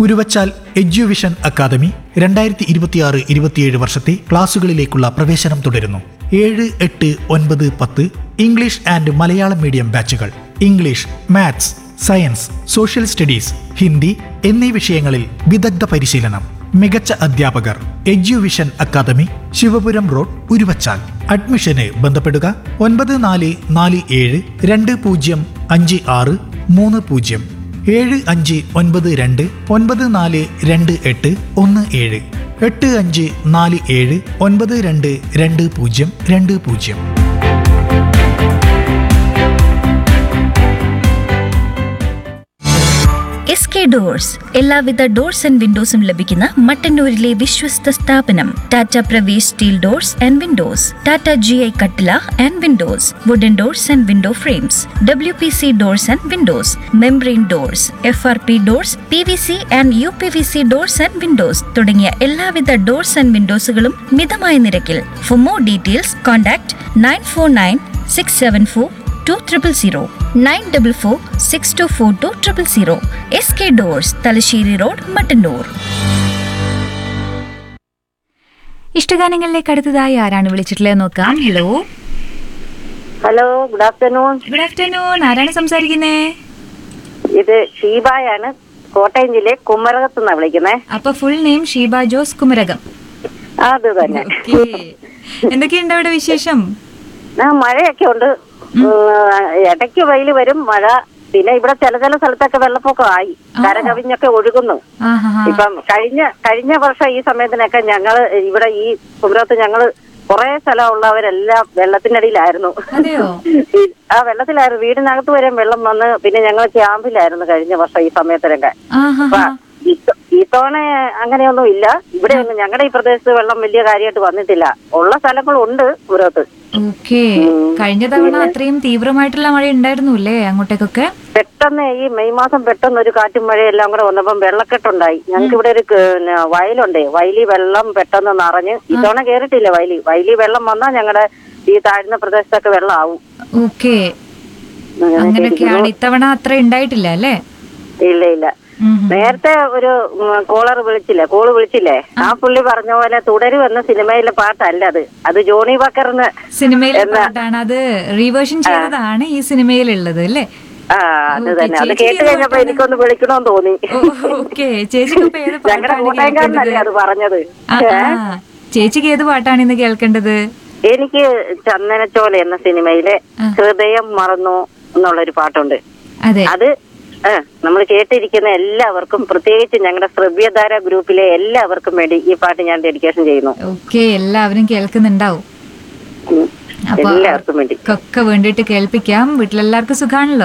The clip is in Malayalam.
ഉരുവച്ചാൽ എഡ്യൂവിഷൻ അക്കാദമി രണ്ടായിരത്തി ഇരുപത്തിയാറ് ഇരുപത്തിയേഴ് വർഷത്തെ ക്ലാസുകളിലേക്കുള്ള പ്രവേശനം തുടരുന്നു ഏഴ് എട്ട് ഒൻപത് പത്ത് ഇംഗ്ലീഷ് ആൻഡ് മലയാളം മീഡിയം ബാച്ചുകൾ English maths science social studies Hindi എന്നീ വിഷയങ്ങളിൽ വിദഗ്ധ പരിശീലനം മികച്ച അധ്യാപകർ Eduvision academy Sivapuram road Uruvachal അഡ്മിഷന് ബന്ധപ്പെടുക ഒൻപത് നാല് നാല് ഏഴ് രണ്ട് പൂജ്യം അഞ്ച് ആറ് മൂന്ന് പൂജ്യം ഏഴ് അഞ്ച് ഒൻപത് രണ്ട് ഒൻപത് നാല് രണ്ട് എട്ട് ഒന്ന് ഏഴ് എട്ട് അഞ്ച് നാല് ഏഴ് ഒൻപത് രണ്ട് രണ്ട് പൂജ്യം രണ്ട് പൂജ്യം എസ് കെ ഡോഴ്സ് എല്ലാവിധ ഡോർസ് ആൻഡ് വിൻഡോസും ലഭിക്കുന്ന മട്ടന്നൂരിലെ വിശ്വസ്ത സ്ഥാപനം Tata Pravesh steel doors and windows Tata G I കട്ടില and windows wooden doors and window frames W P C doors and windows membrane doors F R P doors P V C and U P V C doors and windows തുടങ്ങിയ എല്ലാവിധ ഡോർസ് ആൻഡ് വിൻഡോസുകളും മിതമായ നിരക്കിൽ for more details contact nine four nine six seven four two triple zero nine double four six two four two triple zero S K doors Thalassery road Mattannur ഇഷ്ടഗാനങ്ങളിലേക്ക് അടുത്തതായി ആരാണ് വിളിച്ചിട്ടുള്ളത് നോക്കാം hello hello good afternoon good afternoon ആരാണ് സംസാരിക്കുന്നേ ഇത് ഷീബായാണ് കോട്ടയം ജില്ലയിൽ കുമരകത്ത് നിന്നാണ് വിളിക്കുന്നേ അപ്പൊ ഫുൾ നെയിം ഷീബ ജോസ് കുമരകം അത് തന്നെ ഓക്കേ. എന്തൊക്കെയുണ്ട് അവിടെ വിശേഷം ആ മഴയൊക്കെ ഉണ്ട് ഉം, ഇടയ്ക്ക് വെയിൽ വരും മഴ പിന്നെ ഇവിടെ ചില ചില സ്ഥലത്തൊക്കെ വെള്ളപ്പൊക്കമായി കര കവിഞ്ഞൊക്കെ ഒഴുകുന്നു ആഹാ ഇപ്പം കഴിഞ്ഞ കഴിഞ്ഞ വർഷം ഈ സമയത്തിനൊക്കെ ഞങ്ങള് ഇവിടെ ഈ കുമരകത്ത് ഞങ്ങള് കുറെ സ്ഥലമുള്ളവരെല്ലാം വെള്ളത്തിനടിയിലായിരുന്നു അതെയോ ഈ- ആ വെള്ളത്തിലായിരുന്നു വീടിനകത്ത് വരെ വെള്ളം വന്ന് പിന്നെ ഞങ്ങൾ ക്യാമ്പിലായിരുന്നു കഴിഞ്ഞ വർഷം ഈ സമയത്തിനൊക്കെ ആഹാ അപ്പൊ ഇത്ത- ഇത്തവണ അങ്ങനെയൊന്നും ഇല്ല ഇവിടെ ഒന്നും ഞങ്ങളുടെ ഈ പ്രദേശത്ത് വെള്ളം വലിയ കാര്യമായിട്ട് വന്നിട്ടില്ല ഉള്ള സ്ഥലങ്ങളുണ്ട് പുറത്ത് ഓക്കെ കഴിഞ്ഞ തവണ അത്രയും തീവ്രമായിട്ടുള്ള മഴ ഉണ്ടായിരുന്നു അല്ലേ അങ്ങോട്ടേക്കൊക്കെ പെട്ടെന്ന് ഈ മെയ് മാസം പെട്ടെന്ന് ഒരു കാറ്റും മഴയെല്ലാം കൂടെ വന്നപ്പം വെള്ളക്കെട്ടുണ്ടായി ഞങ്ങൾക്ക് ഇവിടെ ഒരു ക- പിന്നെ വയലുണ്ടേ വയലി വെള്ളം പെട്ടെന്ന് നിറഞ്ഞ് ഇത്തവണ കേറിട്ടില്ല വയലി വയലി വെള്ളം വന്നാൽ ഞങ്ങളുടെ ഈ താഴ്ന്ന പ്രദേശത്തൊക്കെ വെള്ളം ആവും ഓക്കെ അങ്ങനെയൊക്കെയാണ് ഇത്തവണ അത്ര ഉണ്ടായിട്ടില്ല അല്ലേ ഇല്ല ഇല്ല ഉം. നേരത്തെ ഒരു കോളർ വിളിച്ചില്ലേ കോള് വിളിച്ചില്ലേ ആ പുള്ളി പറഞ്ഞ പോലെ തുടരും എന്ന സിനിമയിലെ പാട്ടല്ല അത് അത് ജോണി ബക്കറിന് സിനിമയിലെ പാട്ടാണ് അത് റീവേർഷൻ ചെയ്തതാണ് ഈ സിനിമയിലുള്ളത് അല്ലേ ആ അത് ഓക്കേ, തന്നെ അത് ചേച്ചി കേട്ട് ഏത് കഴിഞ്ഞപ്പോ പാട്ടാണ്? എനിക്കൊന്ന് വിളിക്കണമെന്ന് തോന്നി ഓക്കെ ചേച്ചിക്ക് ഇപ്പൊ ഏത് ഞങ്ങളുടെ പാട്ടാണ് കോട്ടയംകാരനല്ലേ അത് പറഞ്ഞത് ആ, ആ. ചേച്ചിക്ക് ഏത് പാട്ടാണ് ഇന്ന് കേൾക്കേണ്ടത് എനിക്ക് ചന്ദനച്ചോല എന്ന സിനിമയിലെ ഹൃദയം മറന്നു എന്നുള്ളൊരു പാട്ടുണ്ട് അതെ അത് നമ്മൾ കേട്ടിരിക്കുന്ന എല്ലാവർക്കും പ്രത്യേകിച്ച് ഞങ്ങളുടെ ശ്രവ്യധാര ഗ്രൂപ്പിലെ എല്ലാവർക്കും വേണ്ടി ഈ പാട്ട് ഞാൻ ഡെഡിക്കേഷൻ ചെയ്യുന്നു ഓക്കെ എല്ലാവരും കേൾക്കുന്നുണ്ടാവും ഉം. അപ്പൊ എല്ലാവർക്കും വേണ്ടി ഒക്കെ വേണ്ടിയിട്ട് കേൾപ്പിക്കാം വീട്ടിലെല്ലാവർക്കും സുഖാണല്ലോ